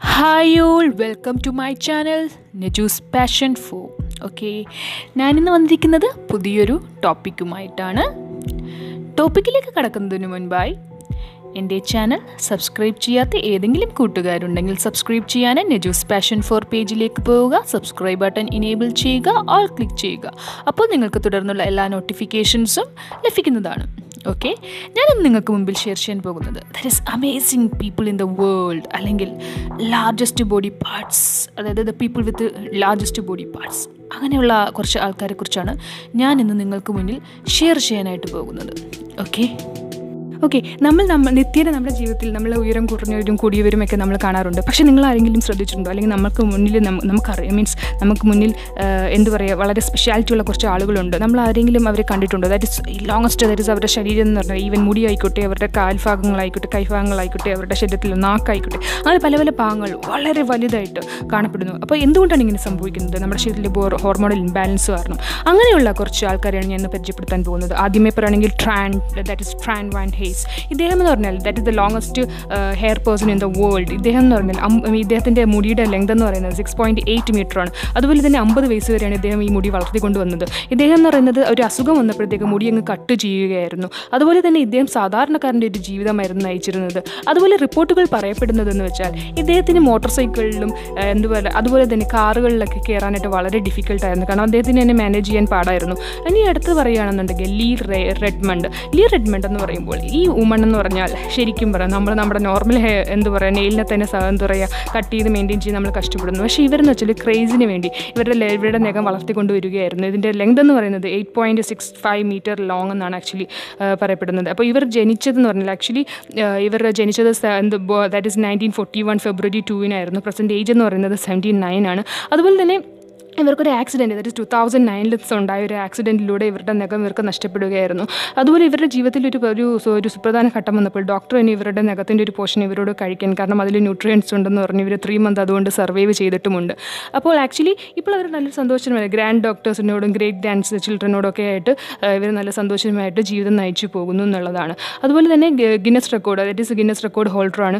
hi all welcome to my channel Nejus passion for okay ഞാനിന്ന് വന്നിരിക്കുന്നത് പുതിയൊരു ടോപ്പിക്കുമായിട്ടാണ് ടോപ്പിക്കിലേക്ക് കടക്കുന്നതിന് മുൻപായി എൻ്റെ ചാനൽ സബ്സ്ക്രൈബ് ചെയ്യാത്ത ഏതെങ്കിലും കൂട്ടുകാരുണ്ടെങ്കിൽ സബ്സ്ക്രൈബ് ചെയ്യാൻ നെജൂസ് പാഷൻ ഫോർ പേജിലേക്ക് പോവുക സബ്സ്ക്രൈബ് ബട്ടൺ ഇനേബിൾ ചെയ്യുക ഓൾ ക്ലിക്ക് ചെയ്യുക അപ്പോൾ നിങ്ങൾക്ക് തുടർന്നുള്ള എല്ലാ നോട്ടിഫിക്കേഷൻസും ലഭിക്കുന്നതാണ് ഓക്കെ ഞാനിന്ന് നിങ്ങൾക്ക് മുമ്പിൽ ഷെയർ ചെയ്യാൻ പോകുന്നത് there is amazing people in the world അല്ലെങ്കിൽ ലാർജസ്റ്റ് ബോഡി പാർട്സ് അതായത് the people with largest body parts അങ്ങനെയുള്ള കുറച്ച് ആൾക്കാരെ കുറിച്ചാണ് ഞാൻ ഇന്ന് നിങ്ങൾക്ക് മുന്നിൽ ഷെയർ ചെയ്യാനായിട്ട് പോകുന്നത് ഓക്കെ ഓക്കെ നമ്മൾ നമ്മൾ നിത്യേന നമ്മുടെ ജീവിതത്തിൽ നമ്മൾ ഉയരം കുറഞ്ഞവരും കൂടിയവരും ഒക്കെ നമ്മൾ കാണാറുണ്ട് പക്ഷേ നിങ്ങൾ ആരെങ്കിലും ശ്രദ്ധിച്ചിട്ടുണ്ടോ അല്ലെങ്കിൽ നമുക്ക് മുന്നിൽ നമ്മ- നമുക്കറിയാം മീൻസ് നമുക്ക് മുന്നിൽ ആഹ്, എന്ത് പറയുക വളരെ സ്പെഷ്യാലിറ്റി ഉള്ള കുറച്ച് ആളുകളുണ്ട് നമ്മൾ ആരെങ്കിലും അവരെ കണ്ടിട്ടുണ്ടോ that is longest that is അവരുടെ ശരീരം എന്ന് പറഞ്ഞാൽ ഈവൻ മുടി ആയിക്കോട്ടെ അവരുടെ കാൽഭാഗങ്ങളായിക്കോട്ടെ കൈഭാഗങ്ങളായിക്കോട്ടെ അവരുടെ ശരീരത്തിൽ നാക്കായിക്കോട്ടെ അങ്ങനെ പല പല ഭാഗങ്ങൾ വളരെ വലുതായിട്ട് കാണപ്പെടുന്നു അപ്പോൾ എന്തുകൊണ്ടാണ് ഇങ്ങനെ സംഭവിക്കുന്നത് നമ്മുടെ ശരീരത്തിലെ ബോർ ഹോർമോണൽ ഇംബാലൻസ് കാരണം അങ്ങനെയുള്ള കുറച്ച് ആൾക്കാരെയാണ് ഞാൻ ഇന്ന് പരിചയപ്പെടുത്താൻ പോകുന്നത് ആദ്യമേ പറയുകയാണെങ്കിൽ Tran that is Tran Van Hay ഇദ്ദേഹം എന്ന് പറഞ്ഞാൽ that is the longest hair person in the world ഇദ്ദേഹം എന്ന് പറഞ്ഞാൽ അം- ഇദ്ദേഹത്തിൻ്റെ മുടിയുടെ ലെങ്ത് എന്ന് പറയുന്നത് സിക്സ് പോയിൻറ്റ് എയ്റ്റ് മീറ്റർ ആണ് അതുപോലെ തന്നെ അമ്പത് വയസ്സ് വരെയാണ് ഇദ്ദേഹം ഈ മുടി വളർത്തിക്കൊണ്ട് വന്നത് ഇദ്ദേഹം എന്ന് പറയുന്നത് ഒരു അസുഖം വന്നപ്പോഴത്തേക്ക് മുടി അങ്ങ് കട്ട് ചെയ്യുകയായിരുന്നു അതുപോലെ തന്നെ ഇദ്ദേഹം സാധാരണക്കാരൻ്റെ ഒരു ജീവിതമായിരുന്നു നയിച്ചിരുന്നത് അതുപോലെ റിപ്പോർട്ടുകൾ പറയപ്പെടുന്നതെന്ന് വെച്ചാൽ ഇദ്ദേഹത്തിന് മോട്ടോർ സൈക്കിളിലും ഏഹ്, എന്തുപോലെ അതുപോലെ തന്നെ കാറുകളിലൊക്കെ കയറാനായിട്ട് വളരെ ഡിഫിക്കൽട്ടായിരുന്നു കാരണം അദ്ദേഹത്തിന് തന്നെ മാനേജ് ചെയ്യാൻ പാടായിരുന്നു ഇനി അടുത്ത് പറയുകയാണെന്നുണ്ടെങ്കിൽ Lee Ray Redmond Lee Redmond എന്ന് പറയുമ്പോൾ ഈ ഉമൺ എന്ന് പറഞ്ഞാൽ ശരിക്കും പറയാം നമ്മൾ നമ്മുടെ നോർമൽ ഹെയർ എന്ത് പറയുക നെയിലിനെ തന്നെ സ- എന്താ പറയുക കട്ട് ചെയ്ത് മെയിൻറ്റെയിൻ ചെയ്ത് നമ്മൾ കഷ്ടപ്പെടുന്നു പക്ഷേ ഇവരെന്ന് വെച്ചാൽ ക്രേസിന് വേണ്ടി ഇവരുടെ ലെ- ഇവരുടെ നഖം വളർത്തിക്കൊണ്ട് വരികയായിരുന്നു ഇതിൻ്റെ ലെങ്ത് എന്ന് പറയുന്നത് eight point six five meter long എന്നാണ് ആക്ച്വലി പറയപ്പെടുന്നത് അപ്പോൾ ഇവർ ജനിച്ചതെന്ന് പറഞ്ഞാൽ ആക്ച്വലി ഇവർ ജനിച്ചത് സ- എന്ത് that is nineteen forty one February ടൂവിനായിരുന്നു പ്രസൻറ്റ് ഏജ് എന്ന് പറയുന്നത് സെവൻറ്റി നയൻ ആണ് അതുപോലെ തന്നെ ഇവർക്കൊരു ആക്സിഡൻറ്റ് ദാറ്റ് ടു തൗസൻഡ് നയനിൽ ഉണ്ടായ ഒരു ആക്സിഡൻറ്റിലൂടെ ഇവരുടെ നഖം ഇവർക്ക് നഷ്ടപ്പെടുകയായിരുന്നു അതുപോലെ ഇവരുടെ ജീവിതത്തിൽ ഒരു ഒരു സു- ഒരു സുപ്രധാന ഘട്ടം വന്നപ്പോൾ ഡോക്ടർ തന്നെ ഇവരുടെ നഖത്തിൻ്റെ ഒരു പോർഷൻ ഇവരോട് കഴിക്കാൻ കാരണം അതിൽ ന്യൂട്രിയൻസ് ഉണ്ടെന്ന് പറഞ്ഞ് ഇവർ ത്രീ മന്ത് അതുകൊണ്ട് സർവൈവ് ചെയ്തിട്ടുമുണ്ട് അപ്പോൾ ആക്ച്വലി ഇപ്പോൾ അവർ നല്ല സന്തോഷമായി ഗ്രാൻഡ് ഡോക്ടേഴ്സിനോടും ഗ്രേറ്റ് ഡാൻസ് ചിൽഡ്രനോടും ഒക്കെ ആയിട്ട് ഇവർ നല്ല സന്തോഷമായിട്ട് ജീവിതം നയിച്ചു പോകുന്നു എന്നുള്ളതാണ് അതുപോലെ തന്നെ Guinness record that is Guinness record ഹോൾഡറാണ്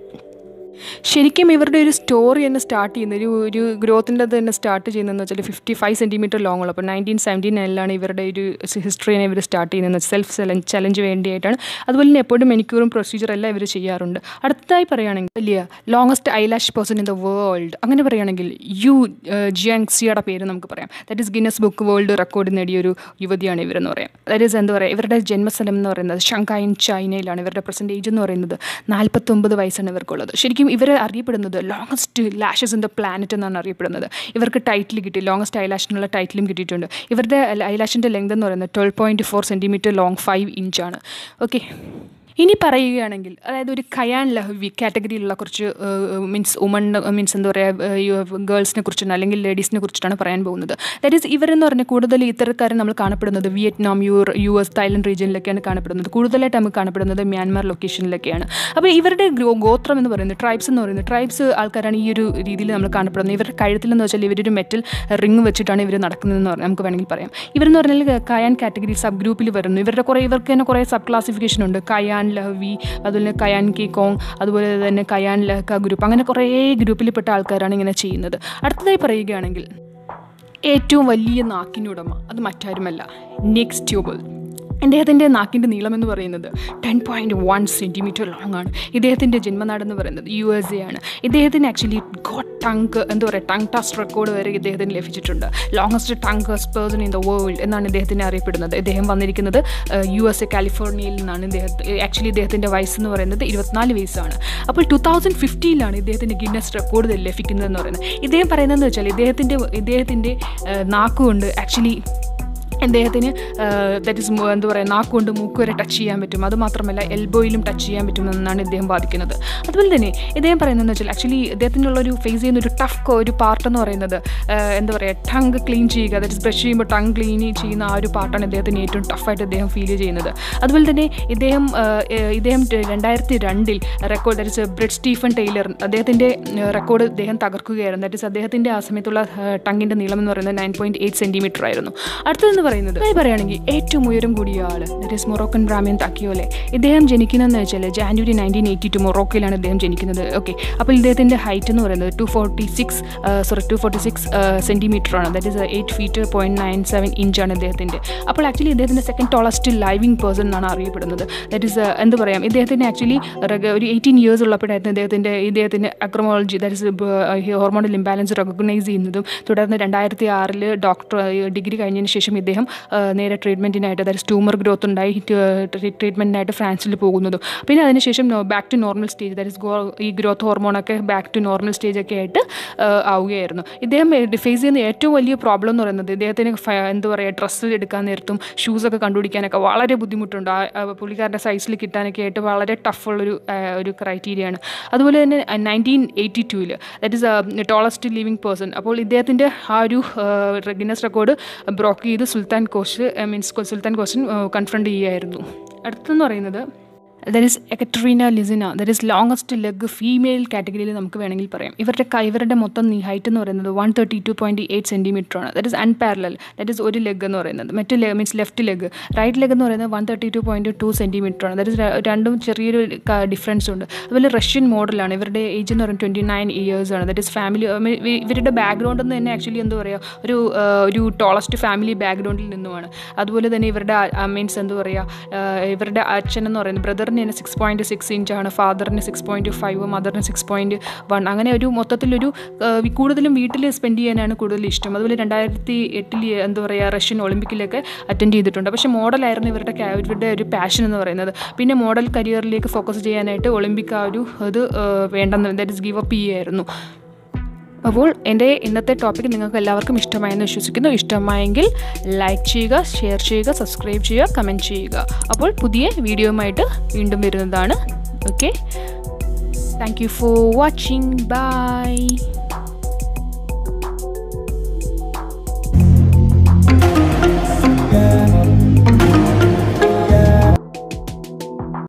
ശരിക്കും ഇവരുടെ ഒരു സ്റ്റോറി തന്നെ സ്റ്റാർട്ട് ചെയ്യുന്നത് ഒരു ഒരു ഗ്രോത്തിൻ്റെ തന്നെ സ്റ്റാർട്ട് ചെയ്യുന്നതെന്ന് വെച്ചാൽ ഫിഫ്റ്റി ഫൈവ് സെൻറ്റിമീറ്റർ ലോങ് ഉള്ളൂ അപ്പോൾ നയൻറ്റീൻ സെവൻറ്റി നയനിലാണ് ഇവരുടെ ഒരു ഹിസ്റ്ററിനെ ഇവർ സ്റ്റാർട്ട് ചെയ്യുന്നത് സെൽഫ് ചലഞ്ച് വേണ്ടിയിട്ടാണ് അതുപോലെ തന്നെ എപ്പോഴും മെനിക്യൂറും പ്രൊസീജിയർ എല്ലാം ഇവർ ചെയ്യാറുണ്ട് അടുത്തതായി പറയുകയാണെങ്കിൽ വലിയ longest eyelash person in the world അങ്ങനെ പറയുകയാണെങ്കിൽ യു ജിയാങ്സിയുടെ പേര് നമുക്ക് പറയാം that is Guinness book world record നേടിയ ഒരു യുവതിയാണ് ഇവരെന്ന് പറയാം ദാറ്റ് ഇസ് എന്താ പറയുക ഇവരുടെ ജന്മസ്ഥലം എന്ന് പറയുന്നത് ഷങ്കായിൻ ചൈനയിലാണ് ഇവരുടെ പ്രസൻറ്റ് ഏജ് എന്ന് പറയുന്നത് നാൽപ്പത്തൊമ്പത് വയസ്സാണ് ഇവർക്കുള്ളത് ശരിക്കും ഇവരെ അറിയപ്പെടുന്നത് longest lashes in the planet എന്നാണ് അറിയപ്പെടുന്നത് ഇവർക്ക് ടൈറ്റിൽ കിട്ടി ലോങ്ങസ്റ്റ് ഐലാഷിനുള്ള ടൈറ്റിലും കിട്ടിയിട്ടുണ്ട് ഇവരുടെ ഐലാഷിൻ്റെ ലെങ്ത് എന്ന് പറയുന്നത് twelve point four centimetre long five ഇഞ്ചാണ് ഓക്കെ ഇനി പറയുകയാണെങ്കിൽ അതായത് ഒരു കയാൻ ലഹവി കാറ്റഗറിയിലുള്ള കുറച്ച് മീൻസ് ഉമൺ മീൻസ് എന്താ പറയുക ഗേൾസിനെ കുറിച്ചാണ് അല്ലെങ്കിൽ ലേഡീസിനെ കുറിച്ചിട്ടാണ് പറയാൻ പോകുന്നത് ദാറ്റ് ഈസ് ഇവരെന്ന് പറഞ്ഞാൽ കൂടുതൽ ഇത്തരക്കാരെ നമ്മൾ കാണപ്പെടുന്നത് Vietnam U U S Thailand റീജിയനിലൊക്കെയാണ് കാണപ്പെടുന്നത് കൂടുതലായിട്ട് നമുക്ക് കാണപ്പെടുന്നത് മ്യാൻമാർ ലൊക്കേഷനിലൊക്കെയാണ് അപ്പോൾ ഇവരുടെ ഗ്രോ- ഗോത്രം എന്ന് പറയുന്നത് ട്രൈബ്സ് എന്ന് പറയുന്നത് ട്രൈബ്സ് ആൾക്കാരാണ് ഈ ഒരു രീതിയിൽ നമ്മൾ കാണപ്പെടുന്നത് ഇവരുടെ കഴുത്തിലെന്ന് വെച്ചാൽ ഇവരൊരു മെറ്റൽ റിങ് വെച്ചിട്ടാണ് ഇവർ നടക്കുന്നതെന്ന് പറഞ്ഞാൽ നമുക്ക് വേണമെങ്കിൽ പറയാം ഇവരെന്ന് പറഞ്ഞാൽ കയാൻ കാറ്റഗറി സബ് ഗ്രൂപ്പിൽ വരുന്നു ഇവരുടെ കുറേ ഇവർക്ക് തന്നെ കുറേ സബ് ക്ലാസിഫിക്കേഷൻ ഉണ്ട് കയാൻ ലഹവി അതുപോലെ തന്നെ കയാൻ കി കോങ് അതുപോലെ തന്നെ കയാൻ ലഹക്ക ഗ്രൂപ്പ് അങ്ങനെ കുറേ ഗ്രൂപ്പിൽപ്പെട്ട ആൾക്കാരാണ് ഇങ്ങനെ ചെയ്യുന്നത് അടുത്തതായി പറയുകയാണെങ്കിൽ ഏറ്റവും വലിയ നാക്കിനുടമ അത് മറ്റാരുമല്ല നെക്സ്റ്റ് ട്യൂബൽ ഇദ്ദേഹത്തിൻ്റെ നാക്കിൻ്റെ നീളം എന്ന് പറയുന്നത് ten point one centimetre long ആണ് ഇദ്ദേഹത്തിൻ്റെ ജന്മനാടെന്ന് പറയുന്നത് യു എസ് എ ആണ് ഇദ്ദേഹത്തിന് ആക്ച്വലി ഗോട്ട് ടങ്ക് എന്താ പറയുക ടങ് ടസ്റ്റ് റെക്കോർഡ് വരെ ഇദ്ദേഹത്തിന് ലഭിച്ചിട്ടുണ്ട് longest tongue person in the world എന്നാണ് ഇദ്ദേഹത്തിനെ അറിയപ്പെടുന്നത് ഇദ്ദേഹം വന്നിരിക്കുന്നത് യു എസ് എ കാലിഫോർണിയയിൽ നിന്നാണ് ഇദ്ദേഹത്തെ ആക്ച്വലി ഇദ്ദേഹത്തിൻ്റെ വയസ്സെന്ന് പറയുന്നത് ഇരുപത്തിനാല് വയസ്സാണ് അപ്പോൾ ടു തൗസൻഡ് ഫിഫ്റ്റിയിലാണ് ഇദ്ദേഹത്തിൻ്റെ ഗിന്നസ് റെക്കോർഡ് ലഭിക്കുന്നതെന്ന് പറയുന്നത് ഇദ്ദേഹം പറയുന്നതെന്ന് വെച്ചാൽ ഇദ്ദേഹത്തിൻ്റെ ഇദ്ദേഹത്തിൻ്റെ നാക്കുകൊണ്ട് ആക്ച്വലി അദ്ദേഹത്തിന് ദറ്റ് ഇസ് എന്താ പറയുക നാക്കുകൊണ്ട് മൂക്ക് വരെ ടച്ച് ചെയ്യാൻ പറ്റും അതുമാത്രമല്ല എൽബോയിലും ടച്ച് ചെയ്യാൻ പറ്റുമെന്നാണ് ഇദ്ദേഹം വാദിക്കുന്നത് അതുപോലെ തന്നെ ഇദ്ദേഹം പറയുന്നതെന്ന് വെച്ചാൽ ആക്ച്വലി ഇദ്ദേഹത്തിനുള്ള ഒരു ഫേസ് ചെയ്യുന്ന ഒരു ടഫ് ഒരു പാർട്ട് എന്ന് പറയുന്നത് ആ, എന്താ പറയുക ടങ് ക്ലീൻ ചെയ്യുക ദറ്റ് ഇസ് ബ്രഷ് ചെയ്യുമ്പോൾ ടങ് ക്ലീൻ ചെയ്യുന്ന ആ ഒരു പാർട്ടാണ് ഇദ്ദേഹത്തിന് ഏറ്റവും ടഫായിട്ട് ഇദ്ദേഹം ഫീൽ ചെയ്യുന്നത് അതുപോലെ തന്നെ ഇദ്ദേഹം ആ, ഏ, ഇദ്ദേഹം രണ്ടായിരത്തി രണ്ടിൽ record that is Brit Stephen Taylor അദ്ദേഹത്തിൻ്റെ റെക്കോർഡ് ഇദ്ദേഹം തകർക്കുകയായിരുന്നു ദറ്റ് ഇസ് അദ്ദേഹത്തിൻ്റെ ആ സമയത്തുള്ള ടങ്ങിൻ്റെ നീളം എന്ന് പറയുന്നത് നയൻ പോയിൻറ്റ് എയ്റ്റ് സെൻറ്റിമീറ്റർ ആയിരുന്നു അടുത്തതെന്ന് പറയുന്നത് അതായത് പറയുകയാണെങ്കിൽ ഏറ്റവും ഉയരം കൂടിയ ആൾ that is Moroccan Brahim Takioullah ഇദ്ദേഹം ജനിക്കുന്നതെന്ന് വെച്ചാൽ ജാനുവരി നയൻറ്റീൻ എയ്റ്റി ടു മൊറോക്കയിലാണ് ഇദ്ദേഹം ജനിക്കുന്നത് ഓക്കെ അപ്പോൾ ഇദ്ദേഹത്തിൻ്റെ ഹൈറ്റ് എന്ന് പറയുന്നത് two forty six sorry two forty six centimetre ആണ് that is eight feet point nine seven ഇഞ്ചാണ് ഇദ്ദേഹത്തിൻ്റെ അപ്പോൾ ആക്ച്വലി ഇദ്ദേഹത്തിൻ്റെ സെക്കൻഡ് ടോളസ്റ്റ് ലൈവിംഗ് പേഴ്സൺ എന്നാണ് അറിയപ്പെടുന്നത് ദറ്റ് ഈസ് എന്ത് പറയാം ഇദ്ദേഹത്തിന് ആക്ച്വലി ഒരു എയ്റ്റീൻ ഇയേഴ്സ് ഉള്ളപ്പോഴായിരുന്നു ഇദ്ദേഹത്തിൻ്റെ ഇദ്ദേഹത്തിൻ്റെ acromegaly that is hormonal imbalance recognise ചെയ്യുന്നതും തുടർന്ന് രണ്ടായിരത്തി ആറിൽ ഡോക്ടർ ഡിഗ്രി കഴിഞ്ഞതിന് ശേഷം ഇദ്ദേഹം ആ, നേരെ ട്രീറ്റ്മെൻറ്റിനായിട്ട് അതായത് ട്യൂമർ ഗ്രോത്ത് ഉണ്ടായി ട്രീറ്റ്മെൻറ്റിനായിട്ട് ഫ്രാൻസിൽ പോകുന്നതും പിന്നെ അതിനുശേഷം back to normal stage that is go ഈ ഗ്രോത്ത് ഹോർമോണൊക്കെ ബാക്ക് ടു നോർമൽ സ്റ്റേജ് ഒക്കെ ആയിട്ട് ആ, ആവുകയായിരുന്നു ഇദ്ദേഹം ഫേസ് ചെയ്യുന്ന ഏറ്റവും വലിയ പ്രോബ്ലം എന്ന് പറയുന്നത് ഇദ്ദേഹത്തിന് ഫ- എന്താ പറയുക ഡ്രസ്സ് എടുക്കാൻ നേരത്തും ഷൂസൊക്കെ കണ്ടുപിടിക്കാനൊക്കെ വളരെ ബുദ്ധിമുട്ടുണ്ട് ആ ആ പുള്ളിക്കാരൻ്റെ സൈസിൽ കിട്ടാനൊക്കെ ആയിട്ട് വളരെ ടഫുള്ളൊരു ഒരു ക്രൈറ്റീരിയ ആണ് അതുപോലെ തന്നെ നയൻറ്റീൻ എയ്റ്റി ടൂവിൽ that is tallest living person അപ്പോൾ ഇദ്ദേഹത്തിൻ്റെ ആ ഒരു ഗിന്നസ് റെക്കോർഡ് ബ്രോക്ക് ചെയ്ത് Sultan Kosen means Sultan Kosen confront ചെയ്യുകയായിരുന്നു അടുത്തെന്ന് പറയുന്നത് that is Ekaterina Lisina that is longest leg female കാറ്റഗറിയിൽ നമുക്ക് വേണമെങ്കിൽ പറയാം ഇവരുടെ കൈ ഇവരുടെ മൊത്തം നീ ഹൈറ്റ് എന്ന് പറയുന്നത് one thirty two point eight centimetre ആണ് that is unparallel that is ഒരു ലെഗ് എന്ന് പറയുന്നത് മറ്റു leg means left leg right leg എന്ന് പറയുന്നത് one thirty two point two centimetre ആണ് ദറ്റ് ഇസ് രണ്ടും ചെറിയൊരു ഡിഫറൻസ് ഉണ്ട് അതുപോലെ റഷ്യൻ മോഡലാണ് ഇവരുടെ ഏജ് എന്ന് പറയുന്നത് ട്വൻറ്റി നയൻ ഇയേഴ്സ് ആണ് ദറ്റ് ഇസ് ഫാമിലി ഇവരുടെ ബാക്ക്ഗ്രൗണ്ട് എന്ന് തന്നെ ആക്ച്വലി എന്താ പറയുക ഒരു ആ, ഒരു ടോളസ്റ്റ് ഫാമിലി ബാക്ക്ഗ്രൗണ്ടിൽ നിന്നുമാണ് അതുപോലെ തന്നെ ഇവരുടെ മീൻസ് എന്താ പറയുക ഇവരുടെ അച്ഛൻ എന്ന് പറയുന്നത് ബ്രദറിന് തന്നെ സിക്സ് പോയിൻറ്റ് സിക്സ് ഇഞ്ചാണ് ഫാദറിന് സിക്സ് പോയിൻറ്റ് ഫൈവ് മദറിന് സിക്സ് പോയിൻറ്റ് വൺ അങ്ങനെ ഒരു മൊത്തത്തിലൊരു ആ, വി- കൂടുതലും വീട്ടിൽ സ്പെൻഡ് ചെയ്യാനാണ് കൂടുതൽ ഇഷ്ടം അതുപോലെ രണ്ടായിരത്തി എട്ടിൽ എന്താ പറയുക റഷ്യൻ ഒളിമ്പിക്കിലൊക്കെ അറ്റൻഡ് ചെയ്തിട്ടുണ്ട് പക്ഷേ മോഡലായിരുന്നു ഇവരുടെ ca- ഇവരുടെ ഒരു പാഷൻ എന്ന് പറയുന്നത് പിന്നെ മോഡൽ കരിയറിലേക്ക് ഫോക്കസ് ചെയ്യാനായിട്ട് ഒളിമ്പിക് ആ ഒരു ഇത് ആ, വേണ്ടെന്ന് ദാറ്റ് ഇസ് ഗീവ് അപ്പ് ചെയ്യുമായിരുന്നു അപ്പോൾ എൻ്റെ ഇന്നത്തെ ടോപ്പിക് നിങ്ങൾക്ക് എല്ലാവർക്കും ഇഷ്ടമായെന്ന് വിശ്വസിക്കുന്നു ഇഷ്ടമായെങ്കിൽ ലൈക്ക് ചെയ്യുക ഷെയർ ചെയ്യുക സബ്സ്ക്രൈബ് ചെയ്യുക കമൻറ്റ് ചെയ്യുക അപ്പോൾ പുതിയ വീഡിയോയുമായിട്ട് വീണ്ടും വരുന്നതാണ് okay thank you for watching by